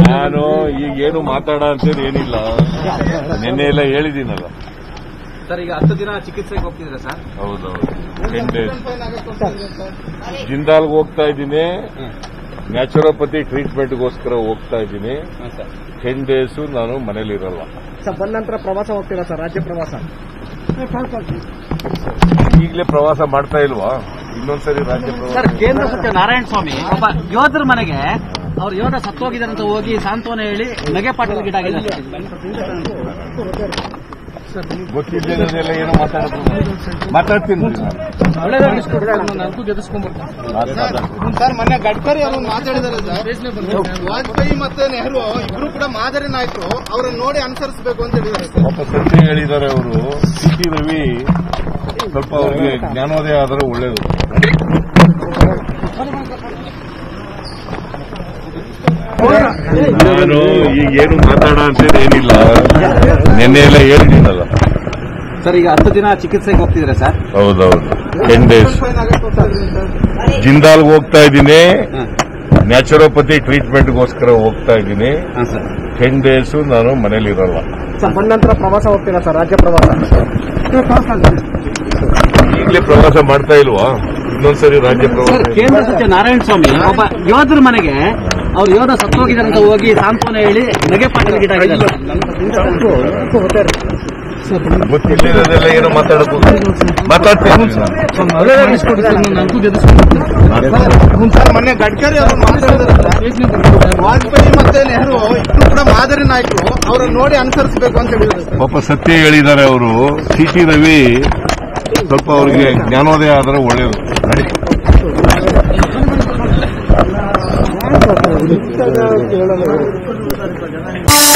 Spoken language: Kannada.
ನಾನು ಈಗ ಏನು ಮಾತಾಡ ಅಂತೇಳಿ ಏನಿಲ್ಲ ನಿನ್ನೆ ಎಲ್ಲ ಹೇಳಿದ್ದೀನಲ್ಲ ಸರ್ ಈಗ ಹತ್ತು ದಿನ ಚಿಕಿತ್ಸೆಗೆ ಹೋಗ್ತಿದ್ರೆ ಸರ್ ಹೌದೌದು ಟೆನ್ ಡೇಸ್ ಜಿಂದಾಲ್ಗೆ ಹೋಗ್ತಾ ಇದ್ದೀನಿ ನ್ಯಾಚುರೋಪತಿ ಟ್ರೀಟ್ಮೆಂಟ್ಗೋಸ್ಕರ ಹೋಗ್ತಾ ಇದ್ದೀನಿ ಸರ್ ಟೆನ್ ಡೇಸು ನಾನು ಮನೇಲಿರಲ್ಲ ಸರ್ ಬಂದ ನಂತರ ಪ್ರವಾಸ ಹೋಗ್ತೀರಾ ಸರ್ ರಾಜ್ಯ ಪ್ರವಾಸ ಈಗಲೇ ಪ್ರವಾಸ ಮಾಡ್ತಾ ಇಲ್ವಾ ಇನ್ನೊಂದ್ಸರಿ ರಾಜ್ಯ ಸರ್ ಪ್ರವಾಸ ಕೇಂದ್ರ ಸಚಿವ ನಾರಾಯಣ ಸ್ವಾಮಿ ಒಬ್ಬ ಯೋಧರ ಮನೆಗೆ ಅವ್ರ ಯೋಧ ಸತ್ತೋಗಿದ್ದಾರೆ ಅಂತ ಹೋಗಿ ಸಾಂತ್ವನ ಹೇಳಿ ನಗೆ ಪಾಟೀಲ್ ಗಿಡಾಗಿದ್ದಾರೆ ಗೊತ್ತಿದ್ದೇನೆಲ್ಲ ಏನೋ ಮಾತಾಡೋದು ಮಾತಾಡ್ತೀನಿ ಸರ್ ಮೊನ್ನೆ ಗಡ್ಕರಿ ಅವರು ಮಾತಾಡಿದ್ದಾರೆ ಸರ್ ವಾಜಪೇಯಿ ಮತ್ತೆ ನೆಹರು ಇಬ್ರು ಕೂಡ ಮಾದರಿ ನಾಯಕರು ಅವರನ್ನು ನೋಡಿ ಅನುಸರಿಸಬೇಕು ಅಂತ ಹೇಳಿದ್ದಾರೆ ಸರ್ ಪಾಪ ಸತ್ಯ ಹೇಳಿದ್ದಾರೆ ಅವರು ಸಿ ಟಿ ರವಿ ಸ್ವಲ್ಪ ಅವರಿಗೆ ಜ್ಞಾನೋದಯ ಆದರೆ ಒಳ್ಳೇದು ನಾನು ಈಗ ಏನು ಮಾತಾಡ ಅಂತೇಳಿ ಏನಿಲ್ಲ ನಿನ್ನೆ ಎಲ್ಲ ಹೇಳಿದ್ದೀನಲ್ಲ ಸರ್ ಈಗ ಹತ್ತು ದಿನ ಚಿಕಿತ್ಸೆಗೆ ಹೋಗ್ತಿದ್ರೆ ಸರ್ ಹೌದೌದು ಟೆನ್ ಡೇಸ್ ಜಿಂದಾಲ್ಗೆ ಹೋಗ್ತಾ ಇದ್ದೀನಿ ನ್ಯಾಚುರೋಪತಿ ಟ್ರೀಟ್ಮೆಂಟ್ಗೋಸ್ಕರ ಹೋಗ್ತಾ ಇದ್ದೀನಿ ಹಾಂ ಸರ್ ಟೆನ್ ಡೇಸು ನಾನು ಮನೇಲಿರಲ್ಲ ಸರ್ ಬಂದ ನಂತರ ಪ್ರವಾಸ ಹೋಗ್ತೀರಾ ಸರ್ ರಾಜ್ಯ ಪ್ರವಾಸ ಈಗಲೇ ಪ್ರವಾಸ ಮಾಡ್ತಾ ಇಲ್ವಾ ಇನ್ನೊಂದ್ಸರಿ ರಾಜ್ಯ ಪ್ರವಾಸ ಸರ್ ಕೇಂದ್ರ ಸಚಿವ ನಾರಾಯಣ ಸ್ವಾಮಿ ಒಬ್ಬ ಯೋಧರ ಮನೆಗೆ ಅವ್ರ ಯೋಧ ಸತ್ತೋಗಿದ್ದಾರೆ ಅಂತ ಹೋಗಿ ಸಾಂತ್ವನ ಹೇಳಿ ನಗೆ ಪಾಟೀಲ್ ಗಿಡಾಗಿದ್ದಾರೆ ಗೊತ್ತಿಲ್ಲದೆಲ್ಲ ಏನೋ ಮಾತಾಡೋದು ಮಾತಾಡ್ತೀನಿ ಸರ್ ಮೊನ್ನೆ ಗಡ್ಕರಿ ಅವರು ಮಾತಾಡಿದ್ದಾರೆ ಸರ್ ವಾಜಪೇಯಿ ಮತ್ತೆ ನೆಹರು ಇಬ್ರು ಕೂಡ ಮಾದರಿ ನಾಯಕರು ಅವರನ್ನು ನೋಡಿ ಅನುಸರಿಸಬೇಕು ಅಂತ ಹೇಳಿದ್ದಾರೆ ಸರ್ ಪಾಪ ಸತ್ಯ ಹೇಳಿದ್ದಾರೆ ಅವರು ಸಿ ಟಿ ರವಿ ಸ್ವಲ್ಪ ಅವರಿಗೆ ಜ್ಞಾನೋದಯ ಆದರೆ ಒಳ್ಳೇದು ನಡಿ ಕೇಳಲ್ಲ